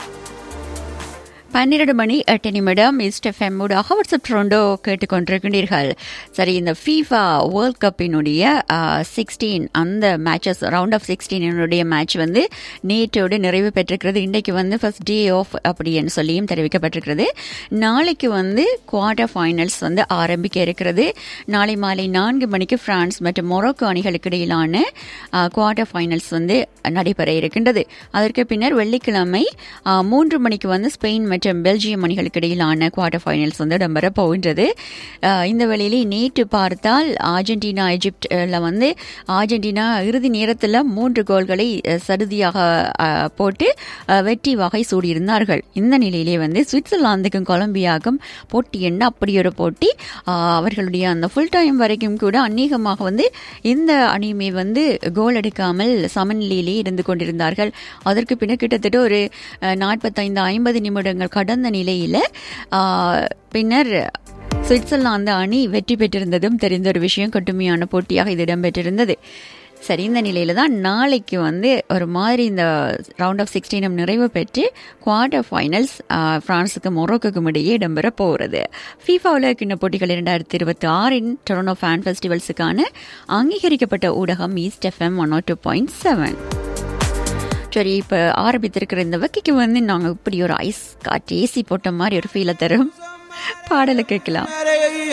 பன்னிரண்டு மணி எட்டு நிமிடம் ஈஸ்ட் எஃப்எம் ஊடாக வாட்ஸ்அப் ட்ரோண்டோ கேட்டுக்கொண்டிருக்கின்றீர்கள் சரி இந்த ஃபீஃபா வேர்ல்ட் கப்பினுடைய சிக்ஸ்டீன் அந்த மேட்சஸ் ரவுண்ட் ஆஃப் சிக்ஸ்டீனுடைய மேட்ச் வந்து நேற்றோடு நிறைவு பெற்றிருக்கிறது இன்றைக்கு வந்து ஃபர்ஸ்ட் டே ஆஃப் அப்படின்னு சொல்லியும் தெரிவிக்கப்பட்டிருக்கிறது நாளைக்கு வந்து குவார்டர் ஃபைனல்ஸ் வந்து ஆரம்பிக்க இருக்கிறது நாளை மாலை நான்கு மணிக்கு பிரான்ஸ் மற்றும் மொரோக்கோ அணிகளுக்கு இடையிலான குவார்டர் ஃபைனல்ஸ் வந்து நடைபெற இருக்கின்றது அதற்கு பின்னர் வெள்ளிக்கிழமை ஆ, மூன்று மணிக்கு வந்து ஸ்பெயின் மற்றும் பெல்ஜியம் அணிகளுக்கு இடையிலான குவார்டர் ஃபைனல்ஸ் வந்து இடம்பெற போகின்றது ஆ, இந்த வேளையிலே நேற்று பார்த்தால் அர்ஜென்டினா எஜிப்டில் வந்து அர்ஜென்டினா இறுதி நேரத்தில் மூன்று கோல்களை அ, சடுதியாக அ, போட்டு அ, வெற்றி வகை சூடியிருந்தார்கள் இந்த நிலையிலே வந்து சுவிட்சர்லாந்துக்கும் கொலம்பியாவுக்கும் போட்டி என்ன அப்படி ஒரு போட்டி ஆ, அவர்களுடைய அந்த ஃபுல் டைம் வரைக்கும் கூட அநேகமாக வந்து இந்த அணியுமே வந்து கோல் எடுக்காமல் சமநிலையிலே இருந்து கொண்டிருந்தார்கள் அதற்கு பின்னர் கிட்டத்தட்ட ஒரு நாற்பத்தைந்து ஐம்பது நிமிடங்கள் கடந்த நிலையில் பின்னர் சுவிட்சர்லாந்து அணி வெற்றி பெற்றிருந்ததும் தெரிந்த ஒரு விஷயம் கட்டுமையான போட்டியாக இது இடம்பெற்றிருந்தது சரி இந்த நிலையில தான் நாளைக்கு வந்து ஒரு மாதிரி இந்த ரவுண்ட் ஆஃப் சிக்ஸ்டீனும் நிறைவு பெற்று குவார்டர் ஃபைனல்ஸ் பிரான்ஸுக்கும் மொரோக்கோக்கும் இடையே இடம்பெற போகிறது ஃபீஃபா உலகக்கிண்ண போட்டிகள் இரண்டாயிரத்தி இருபத்தி ஆறின் டொரனோ ஃபேன் ஃபெஸ்டிவல்ஸுக்கான அங்கீகரிக்கப்பட்ட ஊடகம் East FM one two point seven சரி இப்போ ஆரம்பித்திருக்கிற இந்த வக்கைக்கு வந்து நாங்கள் இப்படி ஒரு ஐஸ் காற்று ஏசி போட்ட மாதிரி ஒரு ஃபீலை தரும் பாடலை கேட்கலாம்